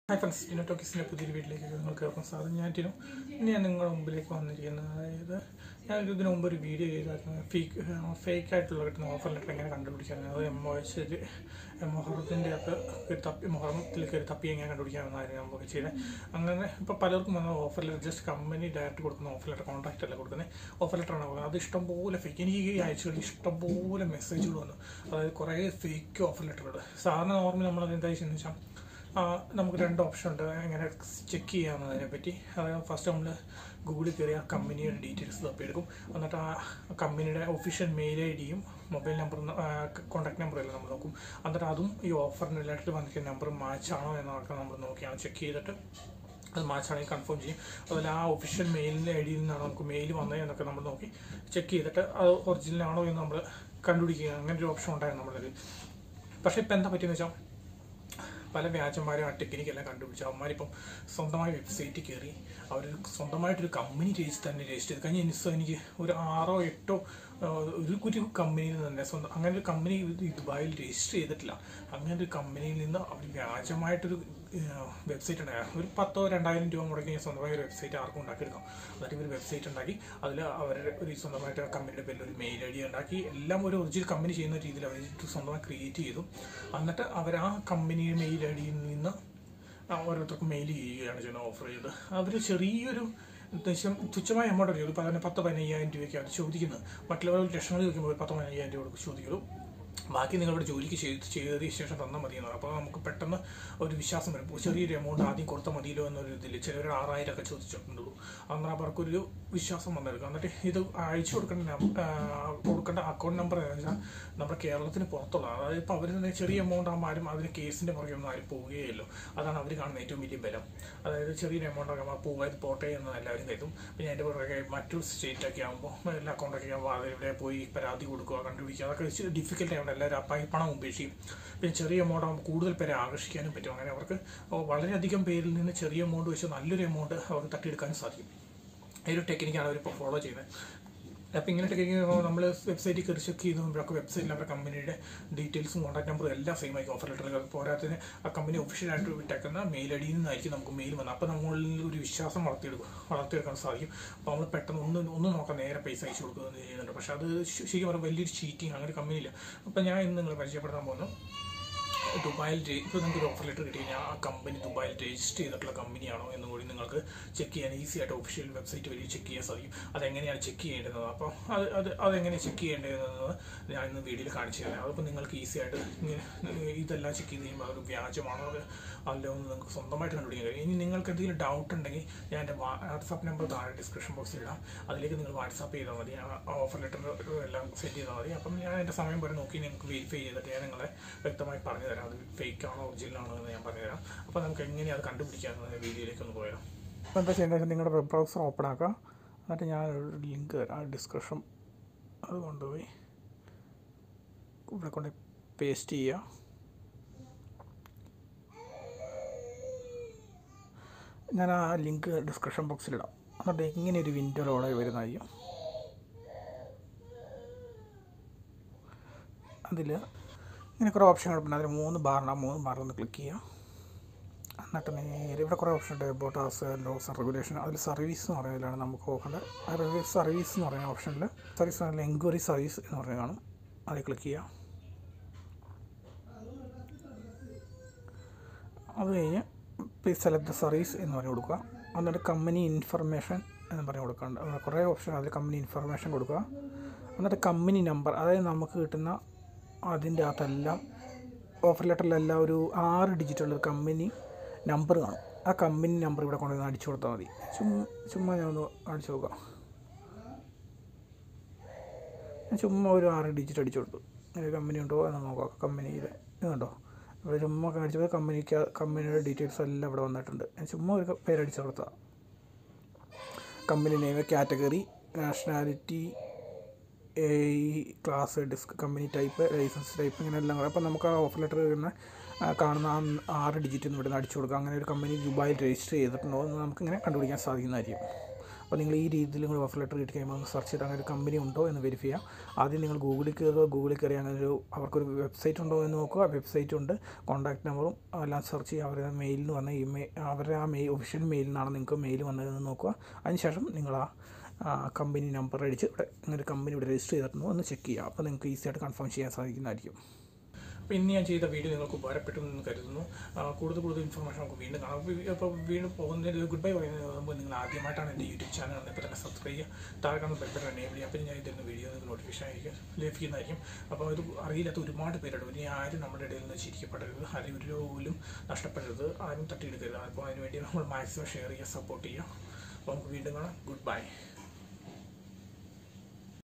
hi friends Tino ടോക്കീസിൻ്റെ പുതിയൊരു വീട്ടിലേക്ക് നിങ്ങൾക്ക് കേൾക്കാൻ സാധനം ഞാൻ ടിനു ഇനി ഞാൻ നിങ്ങളുടെ മുമ്പിലേക്ക് വന്നിരിക്കുന്നത് അതായത് ഞാൻ ഇതിനു മുമ്പ് ഒരു വീഡിയോ ചെയ്തായിരുന്നു ഫേക്ക് ഫേക്ക് ആയിട്ടുള്ള കിട്ടുന്ന ഓഫർ ലെറ്റർ എങ്ങനെ കണ്ടുപിടിക്കാൻ അത് എം ഒ എച്ച് മൊഹറത്തിൻ്റെ ഒക്കെ ഒരു തപ്പി മൊഹറത്തിൽ കയറി തപ്പി എങ്ങനെ കണ്ടുപിടിക്കാമെന്നായിരുന്നു നമുക്ക് ചെയ്തത് അങ്ങനെ ഇപ്പോൾ പലർക്കും വന്ന offer letter just company direct കൊടുക്കുന്ന ഓഫർ ലെറ്റർ കോൺട്രാക്റ്റ് അല്ല കൊടുക്കുന്നത് ഓഫർ ലെറ്ററാണ് കൊടുക്കുന്നത് അത് ഇഷ്ടംപോലെ ഫേക്ക് എനിക്ക് ഈ ആഴ്ചകളിൽ ഇഷ്ടംപോലെ മെസ്സേജുകൾ വന്നു അതായത് കുറേ ഫേക്ക് ഓഫർ ലെറ്ററുകൾ സാധാരണ നോർമൽ നമ്മളത് എന്താ ചെയ്യുന്നത് വെച്ചാൽ ആ, നമുക്ക് രണ്ട് ഓപ്ഷൻ ഉണ്ട് എങ്ങനെ ചെക്ക് ചെയ്യാമെന്നതിനെ പറ്റി അതായത് ഫസ്റ്റ് നമ്മൾ ഗൂഗിളിൽ കയറി ആ കമ്പനിയുടെ ഡീറ്റെയിൽസ് തപ്പിയെടുക്കും എന്നിട്ട് ആ കമ്പനിയുടെ ഒഫീഷ്യൽ മെയിൽ ഐ ഡിയും മൊബൈൽ നമ്പർ കോൺടാക്ട് നമ്പർ എല്ലാം നമ്മൾ നോക്കും എന്നിട്ട് അതും ഈ ഓഫറിന് റിലേറ്റഡ് വന്നിരിക്കുന്ന നമ്പർ മാച്ച് ആണോ എന്നൊക്കെ നമ്മൾ നോക്കിയാണ് ചെക്ക് ചെയ്തിട്ട് അത് മാച്ചാണെങ്കിൽ കൺഫേം ചെയ്യും അതുപോലെ ആ ഒഫീഷ്യൽ മെയിലിൻ്റെ ഐ ഡിയിൽ നിന്നാണ് നമുക്ക് മെയിൽ വന്നത് എന്നൊക്കെ നമ്മൾ നോക്കി ചെക്ക് ചെയ്തിട്ട് അത് ഒറിജിനൽ ആണോ എന്ന് നമ്മൾ കണ്ടുപിടിക്കുക അങ്ങനെ ഒരു ഓപ്ഷൻ ഉണ്ടായിരുന്നു നമ്മുടെ പക്ഷേ ഇപ്പം എന്താ പറ്റിയെന്ന് വെച്ചാൽ പല വ്യാജന്മാരും ആ ടെക്നിക്കെല്ലാം കണ്ടുപിടിച്ചു അവന്മാരിപ്പം സ്വന്തമായി വെബ്സൈറ്റിൽ കയറി അവർ സ്വന്തമായിട്ടൊരു കമ്പനി രജിസ്റ്റർ തന്നെ രജിസ്റ്റർ ചെയ്ത് കഴിഞ്ഞ ദിവസം എനിക്ക് ഒരു ആറോ എട്ടോ ആ, ഒരു ഒരു കമ്പനിയിൽ നിന്ന് തന്നെ സ്വന്തം അങ്ങനെ ഒരു കമ്പനി ദുബായിൽ രജിസ്റ്റർ ചെയ്തിട്ടില്ല അങ്ങനെ ഒരു കമ്പനിയിൽ നിന്ന് അവർ വ്യാജമായിട്ടൊരു വെബ്സൈറ്റ് ഉണ്ടായിരുന്നു ഒരു പത്തോ രണ്ടായിരം രൂപ മുടക്കി ഞാൻ സ്വന്തമായി ഒരു വെബ്സൈറ്റ് ആർക്കും ഉണ്ടാക്കിയെടുക്കാം എന്നിട്ട് ഇവർ വെബ്സൈറ്റ് ഉണ്ടാക്കി അതിൽ അവരുടെ ഒരു സ്വന്തമായിട്ട് ആ കമ്പനിയുടെ പേരിൽ ഒരു മെയിൽ ഐ ഡി ഉണ്ടാക്കി എല്ലാം ഒരു ഒറിജിനൽ കമ്പനി ചെയ്യുന്ന രീതിയിൽ അവർ സ്വന്തമായി ക്രിയേറ്റ് ചെയ്തു എന്നിട്ട് അവർ ആ കമ്പനി മെയിൽ ഐ ഡിയിൽ നിന്ന് ആ ഓരോരുത്തർക്കും മെയിൽ ചെയ്യുകയാണ് ചെയ്യുന്നത് ഓഫർ ചെയ്ത് അവർ ചെറിയൊരു ഉദ്ദേശം തുച്ഛമായ എമൗണ്ട് ഒരു പതിനെ പത്ത് പതിനയ്യായിരം രൂപയ്ക്ക് അവർ ചോദിക്കുന്നത് മറ്റുള്ളവർ ലക്ഷങ്ങൾ ചോദിക്കുമ്പോൾ ഒരു പത്ത് പതിനയ്യായിരം രൂപ കൊടുത്ത് ചോദിക്കുള്ളൂ ബാക്കി നിങ്ങളുടെ ജോലിക്ക് ചെയ്ത് ചെയ്തതിന് ശേഷം തന്നാൽ മതി എന്ന് അപ്പോൾ നമുക്ക് പെട്ടെന്ന് ഒരു വിശ്വാസം വരും ഇപ്പോൾ ചെറിയൊരു എമൗണ്ട് ആദ്യം കൊടുത്താൽ മതിയല്ലോ എന്നൊരു ഇതിൽ ചിലർ ആറായിരം ഒക്കെ ചോദിച്ചിട്ടുള്ളൂ അന്നേരം അവർക്കൊരു വിശ്വാസം വന്നെടുക്കും എന്നിട്ട് ഇത് അയച്ചു കൊടുക്കേണ്ട നം- ആ, കൊടുക്കേണ്ട അക്കൗണ്ട് നമ്പർ എന്ന് വെച്ചാൽ നമ്മുടെ കേരളത്തിന് പുറത്തുള്ള അതായത് ഇപ്പോൾ അവർ ചെറിയ എമൗണ്ട് ആകുമ്പോൾ ആരും അതിന് കേസിൻ്റെ പുറകെ ഒന്നും ആരും പോവുകയില്ലോ അതാണ് അവർ കാണുന്ന ഏറ്റവും വലിയ ബലം അതായത് ചെറിയൊരു എമൗണ്ട് ആകുമ്പോൾ പോകാതെ പോട്ടെ എന്ന് എല്ലാവരും കരുതും പിന്നെ അതിൻ്റെ പുറകെ മറ്റൊരു സ്റ്റേറ്റൊക്കെ ആകുമ്പോൾ എല്ലാ അക്കൗണ്ടൊക്കെ ആകുമ്പോൾ അതിവിടെ പോയി പരാതി കൊടുക്കുക കണ്ടുപിടിക്കുക അതൊക്കെ ഡിഫിക്കൽട്ട് ആയതുകൊണ്ട് എല്ലാവരും അപ്പം പണം ഉപേക്ഷിക്കും പിന്നെ ചെറിയ എമൗണ്ട് ആകുമ്പോൾ കൂടുതൽ പേരെ ആകർഷിക്കാനും പറ്റും അങ്ങനെ അവർക്ക് വളരെയധികം പേരിൽ നിന്ന് ചെറിയ എമൗണ്ട് വെച്ച് നല്ലൊരു എമൗണ്ട് അവർക്ക് തട്ടിയെടുക്കാനും സാധിക്കും ഈ ഒരു ടെക്നിക്കാണ് അവരിപ്പോൾ ഫോളോ ചെയ്യുന്നത് അപ്പോൾ ഇങ്ങനെ ടെക്നിക്ക് നമ്മൾ വെബ്സൈറ്റിൽ കയറി ചെക്ക് ചെയ്ത് നോക്കുമ്പോഴൊക്കെ വെബ്സൈറ്റിൽ അവരുടെ കമ്പനിയുടെ ഡീറ്റെയിൽസും കോൺടാക്ട് നമ്പറും എല്ലാം സെയിം ആയിരിക്കും ഓഫർ ലെറ്ററിൽ പോരാത്തതിന് ആ കമ്പനി ഒഫീഷ്യലായിട്ട് വിട്ടേക്കുന്ന മെയിൽ ഐ ഡിയിൽ നിന്നായിരിക്കും നമുക്ക് മെയിൽ വന്നത് അപ്പോൾ നമ്മളിൽ ഒരു വിശ്വാസം വളർത്തിയെടുക്കും വളർത്തിയെടുക്കാൻ സാധിക്കും അപ്പോൾ നമ്മൾ പെട്ടെന്ന് ഒന്ന് ഒന്ന് നോക്കാൻ നേരെ പൈസ അയച്ചു കൊടുക്കുകയെന്ന് ചെയ്യുന്നുണ്ട് പക്ഷേ അത് ശ- ശരിക്കും പറഞ്ഞാൽ വലിയൊരു ചീറ്റിംഗ് അങ്ങനെ കമ്പനിയില്ല അപ്പോൾ ഞാൻ ഇന്ന് നിങ്ങളെ പരിചയപ്പെടുത്താൻ പോകുന്നു ദുബായിൽ രജി- ഇപ്പോൾ നിങ്ങൾക്ക് ഒരു ഓഫർ ലെറ്റർ കിട്ടി കഴിഞ്ഞാൽ ആ കമ്പനി ദുബായിൽ രജിസ്റ്റർ ചെയ്തിട്ടുള്ള കമ്പനിയാണോ എന്നും കൂടി നിങ്ങൾക്ക് ചെക്ക് ചെയ്യാൻ ഈസി ആയിട്ട് ഒഫീഷ്യൽ വെബ്സൈറ്റ് വഴി ചെക്ക് ചെയ്യാൻ സാധിക്കും അതെങ്ങനെയാണ് ചെക്ക് ചെയ്യേണ്ടത് അപ്പോൾ അത് അത് അതെങ്ങനെ ചെക്ക് ചെയ്യേണ്ടതെന്ന് ഞാൻ ഇന്ന് വീഡിയോയിൽ കാണിച്ചു തരാം അതിപ്പോൾ നിങ്ങൾക്ക് ഈസി ആയിട്ട് ഇങ്ങനെ ഇതെല്ലാം ചെക്ക് ചെയ്ത് കഴിയുമ്പോൾ അത് വ്യാജമാണോ അത് അല്ലോ എന്ന് നിങ്ങൾക്ക് സ്വന്തമായിട്ട് കണ്ടുപിടിക്കാൻ കഴിയും ഇനി നിങ്ങൾക്ക് എന്തെങ്കിലും ഡൗട്ട് ഉണ്ടെങ്കിൽ ഞാൻ എൻ്റെ വാട്സാപ്പ് നമ്പർ താഴെ ഡിസ്ക്രിപ്ഷൻ ബോക്സിൽ ഇടാം അതിലേക്ക് നിങ്ങൾ വാട്സാപ്പ് ചെയ്താൽ മതി ആ ഓഫർ ലെറ്റർ എല്ലാം സെറ്റ് ചെയ്താൽ മതി അപ്പം ഞാൻ എൻ്റെ സമയം വരെ നോക്കി നിങ്ങൾക്ക് വെരിഫൈ ചെയ്തിട്ട് ഞാൻ നിങ്ങളെ വ്യക്തമായി പറഞ്ഞു തരാം അത് ഫേക്ക് ആണോ ഒറിജിനൽ ആണോ എന്ന് ഞാൻ പറഞ്ഞു തരാം അപ്പോൾ നമുക്ക് എങ്ങനെ അത് കണ്ടുപിടിക്കാമെന്ന് വീഡിയോയിലേക്ക് ഒന്ന് പോയാലോ അപ്പോൾ എന്താ ചെയ്യുന്നത് വെച്ചാൽ നിങ്ങളുടെ വെബ് ബ്രൗസർ ഓപ്പൺ ആക്കുക എന്നിട്ട് ഞാൻ ഒരു ലിങ്ക് തരാം ഡിസ്ക്രിപ്ഷൻ അത് കൊണ്ടുപോയി ഇവിടെ കൊണ്ട് പേസ്റ്റ് ചെയ്യുക ഞാൻ ആ ലിങ്ക് ഡിസ്ക്രിപ്ഷൻ ബോക്സിലിടാം എന്നിട്ട് ഇങ്ങനെ ഒരു വിൻഡോ ലോഡായി വരുന്നതായിരിക്കും അതിൽ ഇങ്ങനെ കുറേ ഓപ്ഷനുകൾ പിന്നെ അതിൽ മൂന്ന് ബാറിന് ആ മൂന്ന് ബാറിൽ ഒന്ന് ക്ലിക്ക് ചെയ്യുക എന്നിട്ട് നേരെ ഇവിടെ കുറേ ഓപ്ഷൻ ഉണ്ട് എബോട്ട് ആസ് ലോസ് റെഗുലേഷൻ അതിൽ സർവീസ് എന്ന് പറയുന്നതിലാണ് നമുക്ക് നോക്കേണ്ടത് ആ സർവീസ് എന്ന് പറയുന്ന ഓപ്ഷനിൽ സർവീസ് പറഞ്ഞാൽ എൻക്വയറി സർവീസ് എന്ന് പറഞ്ഞ് കാണും അതിൽ ക്ലിക്ക് ചെയ്യുക അത് കഴിഞ്ഞ് പ്ലീസ് സെലക്ട് ദ സർവീസ് എന്ന് പറഞ്ഞ് കൊടുക്കുക എന്നിട്ട് കമ്പനി ഇൻഫർമേഷൻ എന്ന് പറഞ്ഞ് കൊടുക്കാണ്ട് അവിടെ കുറേ ഓപ്ഷൻ അതിൽ കമ്പനി ഇൻഫർമേഷൻ കൊടുക്കുക എന്നിട്ട് കമ്പനി നമ്പർ അതായത് നമുക്ക് കിട്ടുന്ന അതിൻ്റെ അകത്തെല്ലാം ഓഫർ ലെറ്ററിലെല്ലാം ഒരു ആറ് ഡിജിറ്റുള്ള ഒരു കമ്പനി നമ്പർ കാണും ആ കമ്പനി നമ്പർ ഇവിടെ കൊണ്ടുവന്ന് അടിച്ചു കൊടുത്താൽ മതി ചുമ്മാ ചുമ്മാ ഞാൻ ഒന്ന് അടിച്ചു നോക്കാം ഞാൻ ചുമ്മാ ഒരു ആറ് ഡിജിറ്റ് അടിച്ചു കൊടുത്തു ഒരു കമ്പനി ഉണ്ടോ എന്ന് നോക്കാം കമ്പനിയുടെ ഇത് കണ്ടോ ഇവിടെ ചുമ്മാ കാണിച്ചപ്പോൾ കമ്പനിക്ക് കമ്പനിയുടെ ഡീറ്റെയിൽസ് എല്ലാം ഇവിടെ വന്നിട്ടുണ്ട് ഞാൻ ചുമ്മാ ഒരു പേരടിച്ചു കൊടുത്തതാണ് കമ്പനി നെയിം കാറ്റഗറി നാഷണാലിറ്റി ഈ class disk company type license type ഇങ്ങനെ എല്ലാം കൂടെ അപ്പോൾ നമുക്ക് ആ ഓഫർ ലെറ്റർ വരുന്ന ആ കാണുന്ന ആ ആറ് ഡിജിറ്റ് ഇവിടെ നിന്ന് അടിച്ചു കൊടുക്കുക അങ്ങനെ ഒരു കമ്പനി ദുബായിൽ രജിസ്റ്റർ ചെയ്തിട്ടുണ്ടോ എന്ന് നമുക്കിങ്ങനെ കണ്ടുപിടിക്കാൻ സാധിക്കുന്നതായിരിക്കും അപ്പോൾ നിങ്ങൾ ഈ രീതിയിൽ നിങ്ങൾ ഓഫർ ലെറ്റർ കിട്ടി കഴിയുമ്പോൾ സെർച്ച് ചെയ്ത് അങ്ങനെ ഒരു കമ്പനി ഉണ്ടോ എന്ന് വെരിഫൈ ചെയ്യാം ആദ്യം നിങ്ങൾ ഗൂഗിളിൽ കയറുക ഗൂഗിളിൽ കയറി അങ്ങനെ ഒരു അവർക്കൊരു വെബ്സൈറ്റ് ഉണ്ടോ എന്ന് നോക്കുക വെബ്സൈറ്റ് ഉണ്ട് കോൺടാക്ട് നമ്പറും എല്ലാം സെർച്ച് ചെയ്യുക അവരുടെ മെയിലിൽ നിന്ന് വന്ന ഇമെയിൽ അവരുടെ ആ മെയിൽ ഒഫീഷ്യൽ മെയിലിൽ നിന്നാണ് നിങ്ങൾക്ക് മെയിൽ വന്നതെന്ന് നോക്കുക അതിനുശേഷം നിങ്ങൾ ആ കമ്പനി നമ്പർ അടിച്ച് ഇവിടെ ഇങ്ങനെ കമ്പനി ഇവിടെ രജിസ്റ്റർ ചെയ്തിട്ടുണ്ടോ എന്ന് ചെക്ക് ചെയ്യുക അപ്പോൾ നിങ്ങൾക്ക് ഈസി ആയിട്ട് കൺഫേം ചെയ്യാൻ സാധിക്കുന്നതായിരിക്കും അപ്പോൾ ഇന്ന് ഞാൻ ചെയ്ത വീഡിയോ നിങ്ങൾക്ക് ഉപകാരപ്പെട്ടു എന്ന് കരുതുന്നു ആ, കൂടുതൽ കൂടുതൽ ഇൻഫർമേഷൻ നമുക്ക് വീണ്ടും കാണാം അപ്പോൾ ഈ- അപ്പോൾ വീണ്ടും പോകുന്നതിന് ഗുഡ് ബൈ പറയുന്നത് മുമ്പ് നിങ്ങൾ ആദ്യമായിട്ടാണ് എൻ്റെ യൂട്യൂബ് ചാനൽ ഇപ്പോൾ തന്നെ സബ്സ്ക്രൈബ് ചെയ്യുക താഴെ കാണുന്ന ബെൽബട്ടൺ എനേബിൾ ചെയ്യുക അപ്പോൾ ഞാൻ ഇതുന്ന വീഡിയോ നിങ്ങൾക്ക് നോട്ടിഫിക്കേഷൻ ആയിരിക്കും ലഭിക്കുന്നതായിരിക്കും അപ്പോൾ ഇത് അറിയില്ലാത്ത ഒരുപാട് പേരുണ്ട് ഇനി ആരും നമ്മുടെ ഇടയിൽ നിന്ന് ചിരിക്കപ്പെടരുത് അല്ലെങ്കിൽ ഒരു പോലും നഷ്ടപ്പെടരുത് ആരും തട്ടിയെടുക്കരുത് അപ്പോൾ അതിനുവേണ്ടി നമ്മൾ മാക്സിമം ഷെയർ ചെയ്യുക സപ്പോർട്ട് ചെയ്യുക അപ്പോൾ നമുക്ക് വീണ്ടും കാണാം ഗുഡ് ബൈ